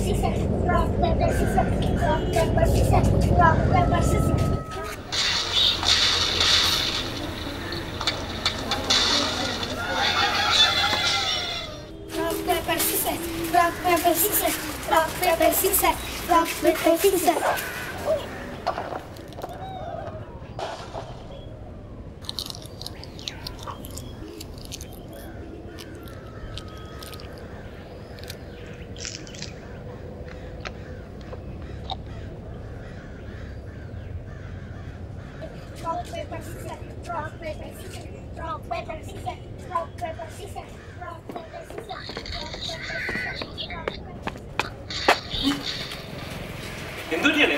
scissors, rock, paper, scissors, rock, paper, scissors, rock, paper, scissors. Rock, paper, scissors, rock, paper, scissors, rock, paper, scissors, rock, paper, scissors. Rock, paper, scissors, rock, paper, scissors, rock, paper, scissors, rock, paper, scissors, rock, paper, scissors, rock, paper, scissors, rock, paper. എന്തുപറ്റിയല്ലേ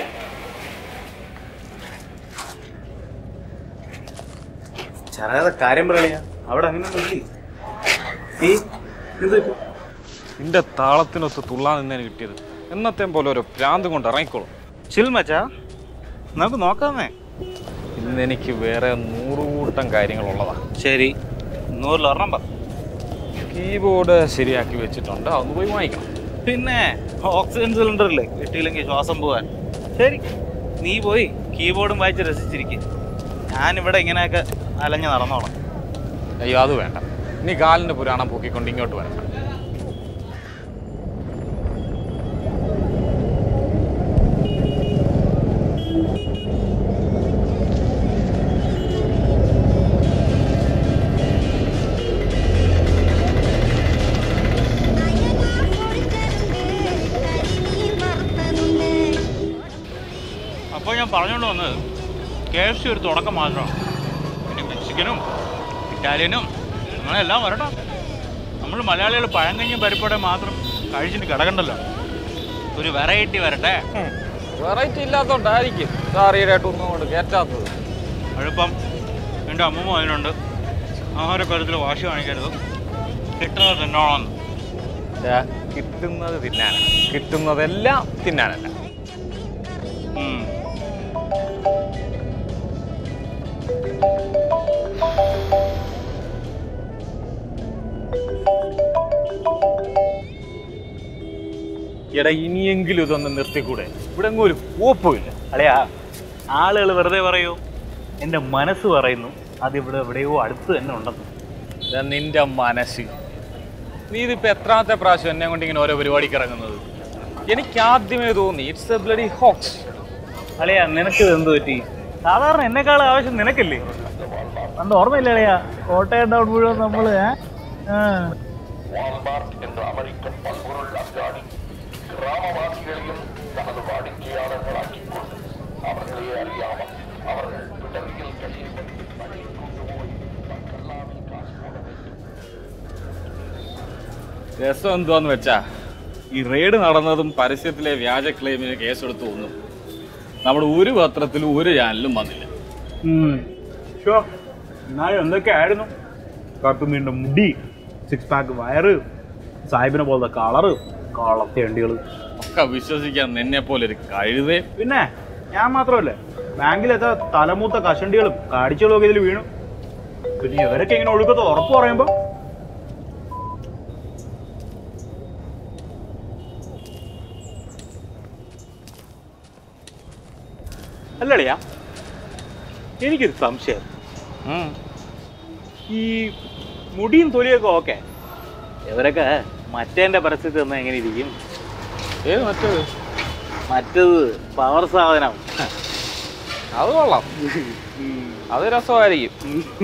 ചെറിയാതെ കാര്യം പറയണ അവിടെ അങ്ങനെ നോക്കി നീ എന്ത് പറ്റി? നിന്റെ താളത്തിനൊത്ത് തുള്ളാൻ നിന്നേന് കിട്ടിയത് എന്നത്തെ പോലെ ഒരു പ്രാന്ത് കൊണ്ട് ഇറങ്ങിക്കോളും ചിൽ മച്ചാ നമുക്ക് നോക്കാമേ ഇന്ന് എനിക്ക് വേറെ നൂറുകൂട്ടം കാര്യങ്ങളുള്ളതാ ശരി നൂറിൽ ഒരെണ്ണം പറ കീബോർഡ് ശരിയാക്കി വെച്ചിട്ടുണ്ട് അതൊന്ന് പോയി വാങ്ങിക്കണം പിന്നെ ഓക്സിജൻ സിലിണ്ടർ ഇല്ലേ കിട്ടിയില്ലെങ്കിൽ ശ്വാസം പോവാൻ ശരി നീ പോയി കീബോർഡും വായിച്ച് രസിച്ചിരിക്കും ഞാനിവിടെ ഇങ്ങനെയൊക്കെ അലഞ്ഞ് നടന്നോളാം അയ്യോ അത് വേണ്ട നീ കാലിന്റെ പുരാണം പൊക്കിക്കൊണ്ട് ഇങ്ങോട്ട് വരണ്ട അപ്പോൾ ഞാൻ പറഞ്ഞുകൊണ്ട് വന്നത് കെ എഫ് സി ഒരു തുടക്കം മാത്രമാണ് പിന്നെ മെക്സിക്കനും ഇറ്റാലിയനും അങ്ങനെല്ലാം വരട്ടോ നമ്മൾ മലയാളികൾ പഴങ്കഞ്ഞും പരിപ്പോടെ മാത്രം കഴിച്ചിട്ട് കിടക്കണ്ടല്ലോ ഒരു വെറൈറ്റി വരട്ടെ വെറൈറ്റി ഇല്ലാത്തോണ്ടായിരിക്കും സാറിയായിട്ടൊന്നും കൊണ്ട് കയറ്റാത്തത് അതിപ്പം എൻ്റെ അമ്മൂമ്മ അതിനുണ്ട് ആഹാരക്കാര്യത്തിൽ വാശി കാണിക്കരുത് കിട്ടുന്നത് തിന്നോളന്ന് ദാ, കിട്ടുന്നത് തിന്നാനാണ് കിട്ടുന്നതെല്ലാം തിന്നാനല്ല ഉം. എടാ ഇനിയെങ്കിലും ഇതൊന്ന് നിർത്തിക്കൂടെ ഇവിടെ എങ്ങും ഒരു കോപ്പുമില്ല അളിയാ ആളുകൾ വെറുതെ പറയൂ എൻ്റെ മനസ്സ് പറയുന്നു അതിവിടെ എവിടെയോ അടുത്ത് തന്നെ ഉണ്ടെന്ന് ഇതാ നിന്റെ മനസ്സ് നീ ഇതിപ്പോ എത്രാമത്തെ പ്രാവശ്യം എന്നെ കൊണ്ട് ഇങ്ങനെ ഓരോ പരിപാടിക്ക് ഇറങ്ങുന്നത് എനിക്ക് ആദ്യമേ തോന്നി ഇറ്റ്സ് എ ബ്ലഡി ഹോക്സ് അളിയാ നിനക്ക് എന്ത് പറ്റി സാധാരണ എന്നെക്കാളും ആവശ്യം നിനക്കല്ലേ അന്ന് ഓർമ്മയില്ല അളിയാ കോട്ടയം ടൗൺ മുഴുവൻ നമ്മൾ വാൾമാർട്ട് എന്ന അമേരിക്കൻ പൽപൊരുൾ അങ്കാടി ഗ്രാമവാസികളെയും തനത് വാടിக்கையாளர்களாக்கிக்கொண்டு அவர்களே அறியாமல் அவர்கள் பிடரியில் கையை பணியை கொண்டுപോയി കല്ലാവിൽ കാശ് പോട வேண்டும் രസം എന്തുവാന്ന് വെച്ചാ ഈ റെയ്ഡ് നടന്നതും പരസ്യത്തിലെ വ്യാജ ക്ലെയിമിന് കേസെടുത്തു ഒന്നും നമ്മുടെ ഒരു പത്രത്തിലും ഒരു ചാനലിലും വന്നില്ല ഷോ എന്നാലും എന്തൊക്കെയായിരുന്നു കട്ടുമീൻ്റെ മുടി സിക്സ് പാക്ക് വയറ് സാഹിബിനെ പോലത്തെ കളറ് കളത്തേണ്ടികൾ ഒക്കെ വിശ്വസിക്കാൻ നിന്നെ പോലെ ഒരു കഴുതേ പിന്നെ ഞാൻ മാത്രമല്ലേ ബാങ്കിലെത്ര തലമൂത്ത കഷണ്ടികളും കാടിച്ചുകളും ഒക്കെ ഇതിൽ വീണു പിന്നെ ഇവരൊക്കെ ഇങ്ങനെ ഒഴുക്കത്ത് ഉറപ്പ് പറയുമ്പോൾ അല്ലടിയാ എനിക്കൊരു സംശയം ഈ മുടിയും തൊലിയൊക്കെ ഓക്കെ ഇവരൊക്കെ മറ്റേന്റെ പരസ്യത്തിൽ നിന്ന് എങ്ങനെ ഇരിക്കും ഏത് മറ്റേത് മറ്റത് പവർ സാധനം അത് കൊള്ളാം അത് രസമായിരിക്കും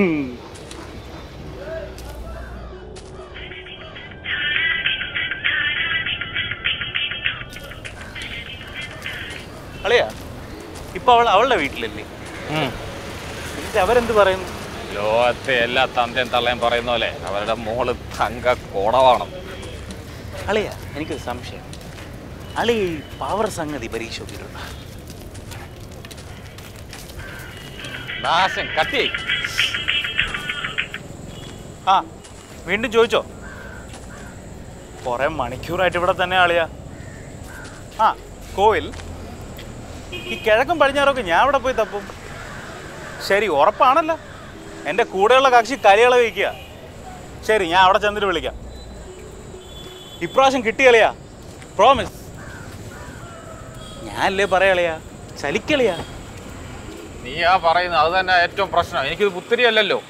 അളിയാ ഇപ്പൊ അവൾ അവളുടെ വീട്ടിലല്ലേ എന്നിട്ട് അവരെന്ത് പറയുന്നു ലോകത്തെ എല്ലാ തന്തയും തള്ളയും പറയുന്ന പോലെ അവരുടെ മോള് തങ്ക കോടവാണ് അളിയാ എനിക്കൊരു സംശയം അളി ഈ പവർ സംഗതി പരീക്ഷ നോക്കിയിട്ടുണ്ട് നാശം കത്തി ആ വീണ്ടും ചോദിച്ചോ കുറെ മണിക്കൂറായിട്ട് ഇവിടെ തന്നെ ആളിയാ ആ കോവിൽ ഈ കിഴക്കും പടിഞ്ഞാറൊക്കെ ഞാൻ അവിടെ പോയി തപ്പും ശരി ഉറപ്പാണല്ലോ എൻ്റെ കൂടെയുള്ള കക്ഷി കലികളെ വയ്ക്കുക ശരി ഞാൻ അവിടെ ചെന്നിട്ട് വിളിക്കാം ഇപ്രാവശ്യം കിട്ടിയളിയാ പ്രോമിസ് ഞാനല്ലേ പറയാളിയാ ചലിക്കളിയാ നീ ആ പറയുന്നത് അത് തന്നെ ഏറ്റവും പ്രശ്നം എനിക്കിത് പുത്തിരി അല്ലല്ലോ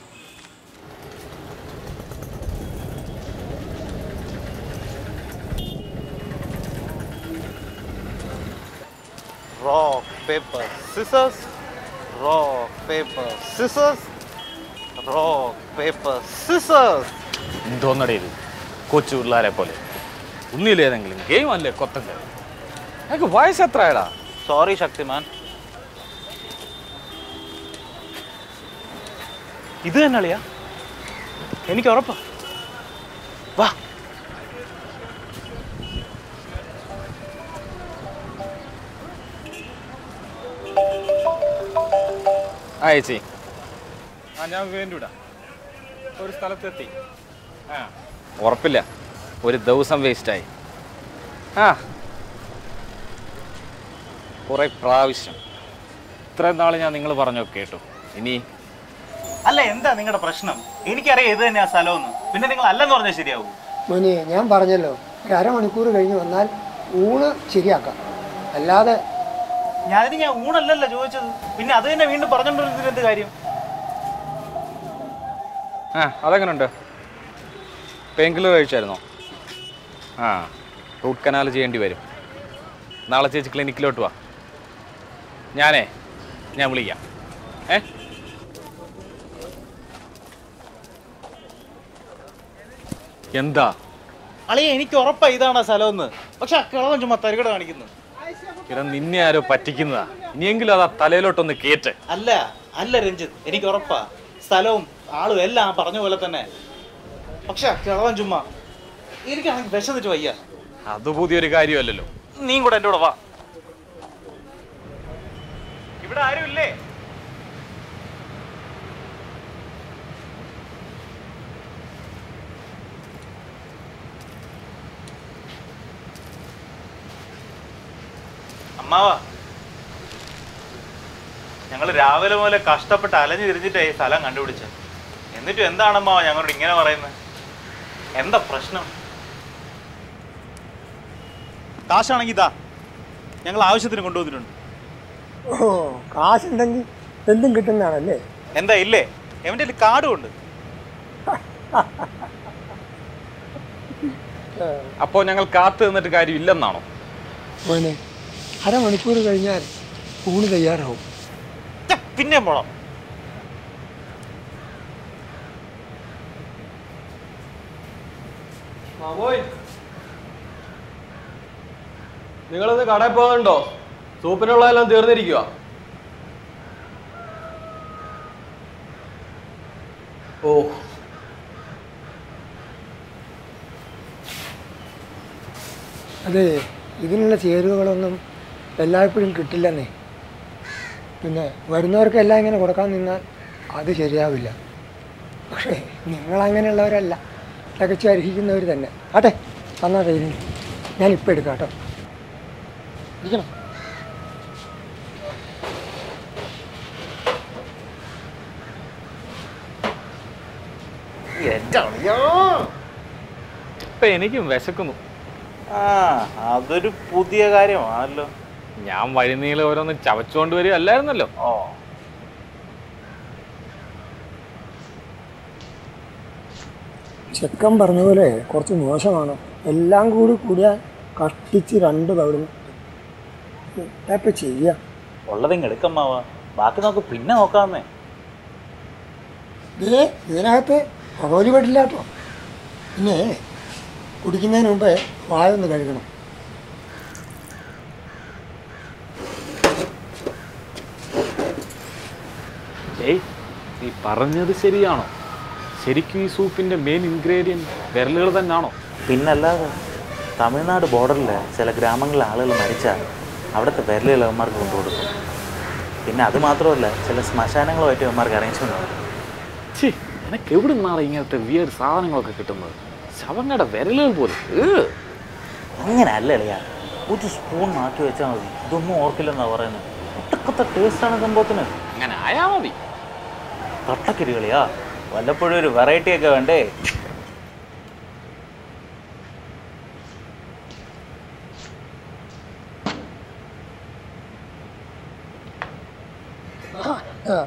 rock paper scissors rock paper scissors rock paper scissors എന്തോന്നടേ ഇത് കൊച്ചു പിള്ളേരെ പോലെ ഒന്നിലേതെങ്കിലും ഗെയിം അല്ലേ കൊത്തങ്ക എനിക്ക് വയസ്സ് എത്രയാടാ സോറി ശക്തിമാൻ ഇത് തന്നെ അളിയാ എനിക്ക് ഉറപ്പാ വാ ആ ചേച്ചി ആ ഞാൻ വേണ്ടിവിടാം ഒരു സ്ഥലത്തെത്തി ആ ഉറപ്പില്ല ഒരു ദിവസം വേസ്റ്റായി ആ കുറെ പ്രാവശ്യം ഇത്രയും നാൾ ഞാൻ നിങ്ങൾ പറഞ്ഞൊക്കെ കേട്ടു ഇനി അല്ല എന്താ നിങ്ങളുടെ പ്രശ്നം എനിക്കറിയാം ഇത് തന്നെയാ സ്ഥലമെന്ന് പിന്നെ നിങ്ങൾ അല്ലെന്ന് പറഞ്ഞാൽ ശരിയാവും മോനെ ഞാൻ പറഞ്ഞല്ലോ ഒരു അരമണിക്കൂർ കഴിഞ്ഞ് വന്നാൽ ഊണ് ശരിയാക്കാം അല്ലാതെ ഞാനിത് ഞാൻ ഊണല്ലല്ലോ ചോദിച്ചത് പിന്നെ അത് തന്നെ വീണ്ടും പറഞ്ഞോണ്ടിരുന്നതിന് എന്ത് കാര്യം ആ അതെങ്ങനെയുണ്ട് പെയിൻ കില്ലർ കഴിച്ചായിരുന്നോ ആ റൂട്ട് കനാൽ ചെയ്യേണ്ടി വരും നാളെ ചേച്ചി ക്ലിനിക്കിലോട്ട് വാ ഞാനേ ഞാൻ വിളിക്കാം ഏ എന്താ അളിയ എനിക്ക് ഉറപ്പാ ഇതാണ് ആ സ്ഥലമെന്ന് പക്ഷെ ആ കിളവൻ ചുമ്മാ തരികട കാണിക്കുന്നു ഇട നിന്നെ ആരോ പറ്റിക്കുന്നതാ ഇനിയെങ്കിലും അത് ആ തലയിലോട്ടൊന്ന് കേറ്റ് അല്ല അല്ല രഞ്ജിത്ത് എനിക്ക് ഉറപ്പാ സ്ഥലവും ആളും എല്ലാം പറഞ്ഞ പോലെ തന്നെ പക്ഷെ ആ കിളവൻ ചുമ്മാ എനിക്കാണെങ്കിൽ വിശന്നിട്ട് വയ്യ അത് പുതിയൊരു കാര്യമല്ലല്ലോ നീയും കൂടെ എൻ്റെ കൂടെ വാ ഇവിടെ ആരും ഇല്ലേ അമ്മാവാ ഞങ്ങൾ രാവിലെ മുതലേ കഷ്ടപ്പെട്ട് അലഞ്ഞു തിരിഞ്ഞിട്ടാ ഈ സ്ഥലം കണ്ടുപിടിച്ചത് എന്നിട്ടും എന്താണ് അമ്മാവ ഞങ്ങളോട് ഇങ്ങനെ പറയുന്നത് എന്താ പ്രശ്നം കാശാണെങ്കിൽ ഇതാ ഞങ്ങൾ ആവശ്യത്തിന് കൊണ്ടുവന്നിട്ടുണ്ട് ഓ കാശുണ്ടെങ്കിൽ എന്തും കിട്ടുന്നതാണല്ലേ എന്താ ഇല്ലേ എവൻ്റെ കയ്യിൽ കാർഡും ഉണ്ട് അപ്പോൾ ഞങ്ങൾ കാത്തു നിന്നിട്ട് കാര്യമില്ലെന്നാണോ മോനെ അരമണിക്കൂർ കഴിഞ്ഞാൽ ഊണ് തയ്യാറാവും ഛെ, പിന്നെയും പോണം നിങ്ങളിന്ന് കടയിൽ പോകുന്നുണ്ടോ സൂപ്പിനുള്ളതെല്ലാം തീർന്നിരിക്കുക ഓ അതെ ഇതിനുള്ള ചേരുവകളൊന്നും എല്ലായ്പ്പോഴും കിട്ടില്ലെന്നേ പിന്നെ വരുന്നവർക്കെല്ലാം ഇങ്ങനെ കൊടുക്കാൻ നിന്നാൽ അത് ശരിയാവില്ല പക്ഷേ നിങ്ങളങ്ങനെയുള്ളവരല്ല തികച്ചു അർഹിക്കുന്നവർ തന്നെ ആട്ടെ തന്നാ കയ്യിൽ ഞാൻ ഇപ്പം എടുക്കാം കേട്ടോ ഇരിക്കണം ഇപ്പൊ എനിക്കും വിശക്കുന്നു ആ അതൊരു പുതിയ കാര്യമാണല്ലോ ഞാൻ വഴിനീളെ ഓരോന്ന് ചവച്ചുകൊണ്ട് വരികയല്ലായിരുന്നല്ലോ ഓ ചെക്കൻ പറഞ്ഞ പോലെ കുറച്ച് മോശമാണ് എല്ലാം കൂടി കൂടിയാൽ കഷ്ടിച്ച് രണ്ട് തവണ ഇപ്പം ചെയ്യാം ഉള്ളതിങ് എടുക്കമ്മാവ ബാക്കി നമുക്ക് പിന്നെ നോക്കാമേ ഇതേ ഇതിനകത്ത് പകോലി പറ്റില്ല കേട്ടോ പിന്നെ കുടിക്കുന്നതിന് മുമ്പേ വായൊന്ന് കഴുകണം ഏയ് നീ പറഞ്ഞത് ശരിയാണോ ശരിക്കും ഈ സൂപ്പിന്റെ മെയിൻ ഇൻഗ്രീഡിയൻറ്റ് വിരലുകൾ തന്നെയാണോ പിന്നല്ലാതെ തമിഴ്നാട് ബോർഡറിൽ ചില ഗ്രാമങ്ങളിലെ ആളുകൾ മരിച്ചാൽ അവിടുത്തെ വിരലുകൾ അവന്മാർക്ക് കൊണ്ടുകൊടുക്കും പിന്നെ അത് മാത്രമല്ല ചില ശ്മശാനങ്ങളുമായിട്ട് അവന്മാർക്ക് അറേഞ്ച്മെൻ്റ് ഉണ്ട് ഛേ നിനക്ക് എവിടെ നിന്നാണ് ഇങ്ങനത്തെ വിയർ സാധനങ്ങളൊക്കെ കിട്ടുന്നത് ശവങ്ങളുടെ വിരലുകൾ പോലും ഏ അങ്ങനെ അല്ല ഇളയാ ഒരു സ്പൂൺ മാറ്റി വെച്ചാൽ മതി ഇതൊന്നും ഓർക്കില്ലെന്നാണ് പറയുന്നത് ഒട്ടക്കത്തെ ടേസ്റ്റാണ് സംഭവത്തിന് അങ്ങനെ ആയാ മതി തൊട്ടക്കിരികളിയാ വല്ലപ്പോഴും ഒരു വെറൈറ്റി ഒക്കെ വേണ്ടേ ആ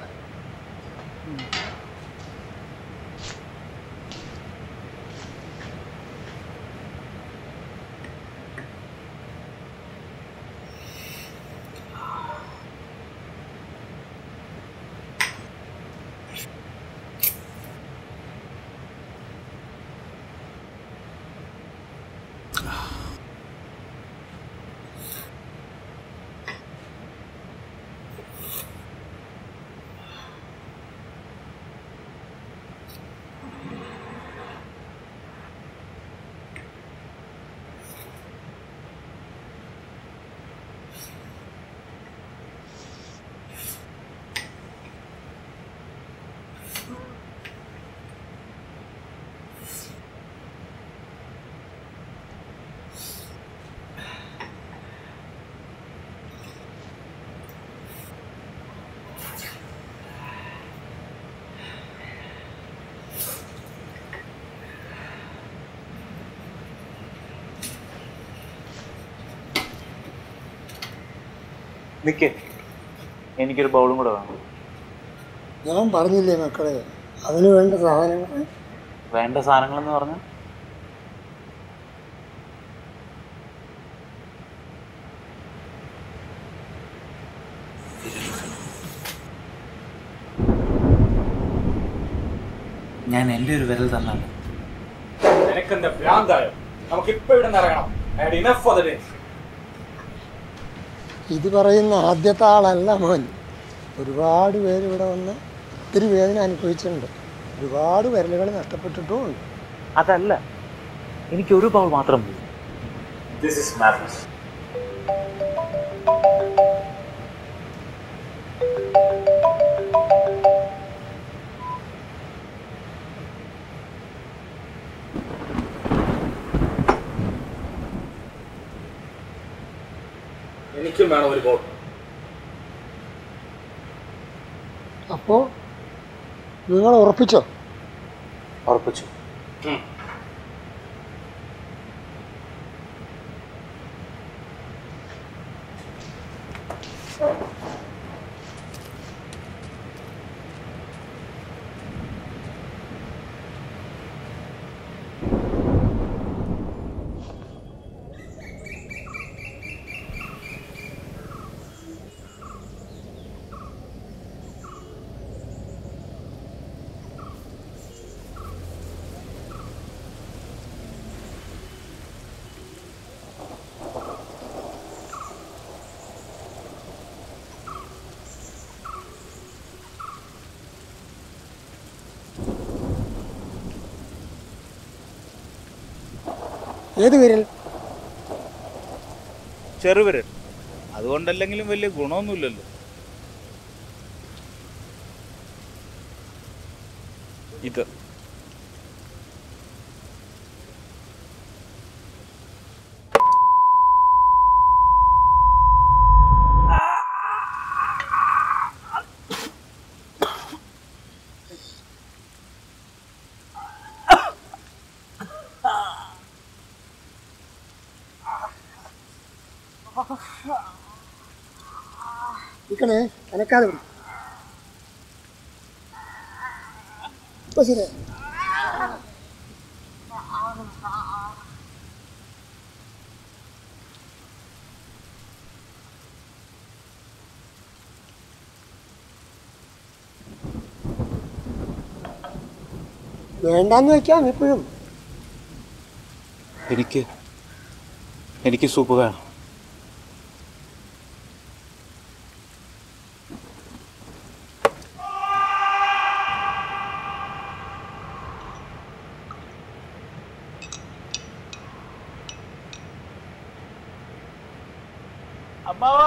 നിക്ക് എനിക്കൊരു ബൗളും കൂടെ വേണം ഞാൻ പറഞ്ഞില്ലേ മക്കളെ അതിന് വേണ്ട സാധനങ്ങൾ വേണ്ട സാധനങ്ങളെന്ന് പറഞ്ഞാൽ ഞാൻ എൻ്റെ ഒരു വിരൽ തന്നാണ് നിനക്കെന്താ ഭ്രാന്തായോ നമുക്ക് ഇപ്പൊ ഇവിടെ നിന്ന് ഇറങ്ങണം ഇനഫ് ഫോർ ദ ഡേ ഇത് പറയുന്ന ആദ്യത്തെ ആളല്ല മോൻ ഒരുപാട് പേര് ഇവിടെ വന്ന് ഒത്തിരി വേദന അനുഭവിച്ചിട്ടുണ്ട് ഒരുപാട് വിരലുകൾ നഷ്ടപ്പെട്ടിട്ടുമുണ്ട് അതല്ല എനിക്ക് ഒരു ബൗൾ മാത്രം മതി ദിസ് ഇസ് മാഡ്നസ് എനിക്കും വേണം ഒരു ബോൾ അപ്പോൾ നിങ്ങൾ ഉറപ്പിച്ചോ ഉറപ്പിച്ചു ഏത് വിരൽ ചെറുവിരൽ അതുകൊണ്ടല്ലെങ്കിലും വലിയ ഗുണമൊന്നുമില്ലല്ലോ ഇത് നിൽക്കണേ അനക്കാതെ വിടും ഇപ്പൊ ശരി വേണ്ടാന്ന് വെക്കാം എപ്പോഴും എനിക്ക് എനിക്ക് സൂപ്പ് വേണം അമ്മാവാ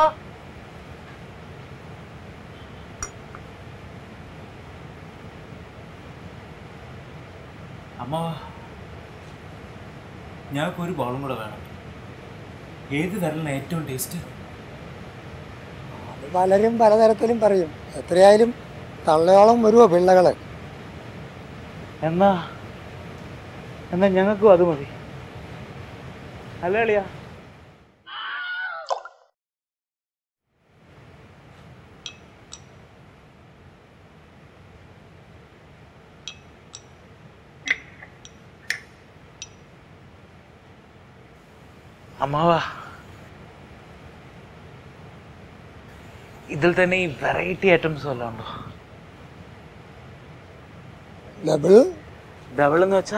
അമ്മാവാ ഞങ്ങൾക്ക് ഒരു ബോളും കൂടെ വേണം ഏത് വിരലിന് ഏറ്റവും ടേസ്റ്റ് അത് പലരും പലതരത്തിലും പറയും എത്രയായാലും തള്ളയോളം വരുമോ പിള്ളകള് എന്നാ എന്നാ ഞങ്ങൾക്കും അത് മതി അല്ല അളിയാ അമ്മാവാ ഇതിൽ തന്നെ ഈ വെറൈറ്റി ഐറ്റംസ് വല്ലതും ഉണ്ടോ ഡബിൾ ഡബിൾ എന്ന് വെച്ചാ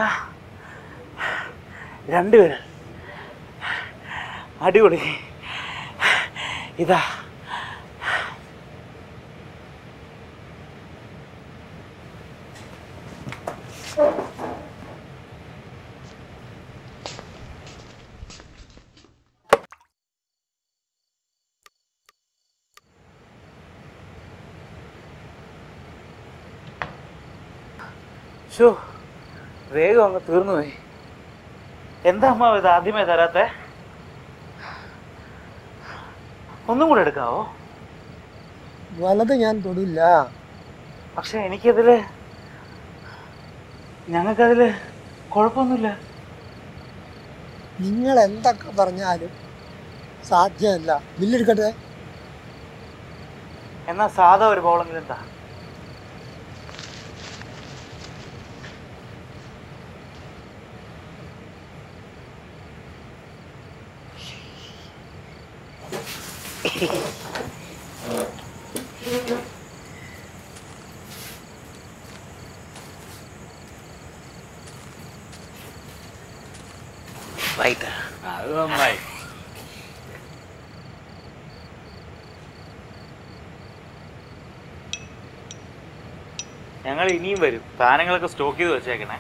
രണ്ടുപേര് അടിപൊളി ഇതാ ഷോ വേഗം അങ്ങ് തീർന്നു പോയി എന്താ അമ്മ ഇത് ആദ്യമേ തരാത്തെ ഒന്നും കൂടെ എടുക്കാവോ വലത് ഞാൻ തൊടില്ല പക്ഷെ എനിക്കതില് ഞങ്ങൾക്കതില് കുഴപ്പമൊന്നുമില്ല നിങ്ങൾ എന്തൊക്കെ പറഞ്ഞാലും സാധ്യമല്ല ബില്ലെടുക്കട്ടെ എന്നാ സാധാ ഒരു ബോളെങ്കിലും എന്താ റൈറ്റ് അത് നന്നായി ഞങ്ങൾ ഇനിയും വരും സാധനങ്ങളൊക്കെ സ്റ്റോക്ക് ചെയ്ത് വെച്ചേക്കണേ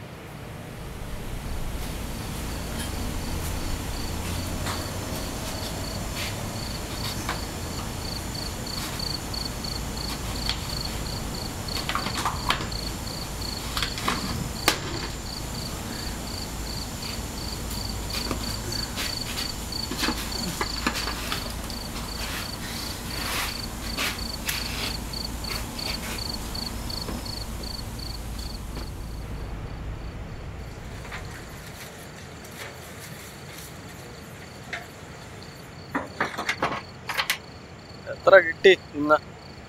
എത്ര കിട്ടി ഇന്ന്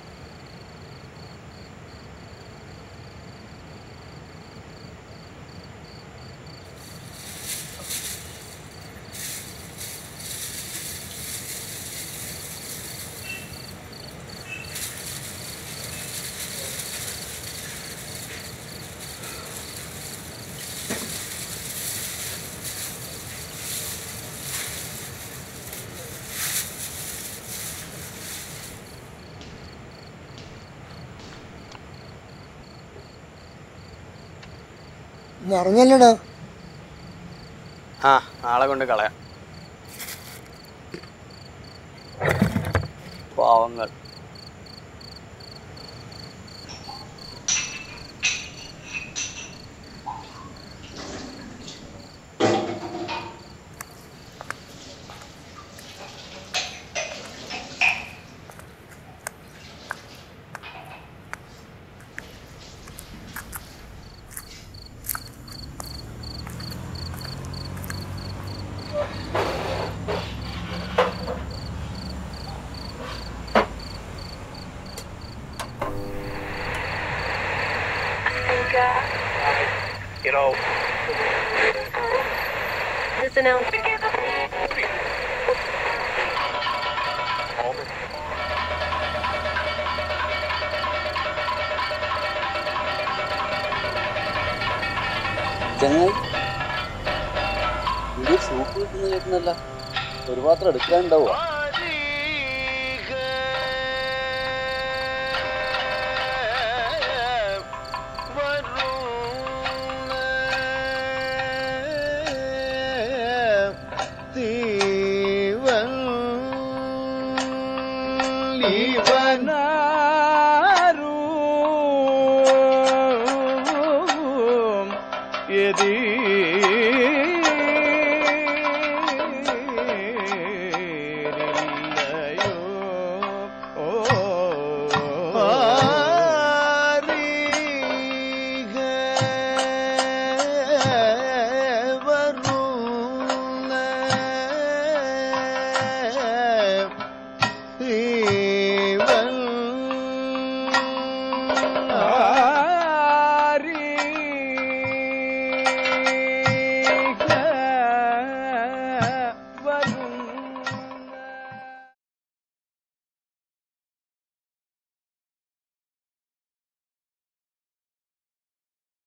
ഇന്ന് അറിഞ്ഞല്ലോടോ ആ നാളെ കൊണ്ട് കളയാം പാവങ്ങൾ You know, This announcement. ചങ്ങായി ഇത് സൂപ്പ് കിട്ടുന്ന കേൾക്കുന്നല്ല ഒരു പാത്രം എടുക്കാനുണ്ടാവുക എതി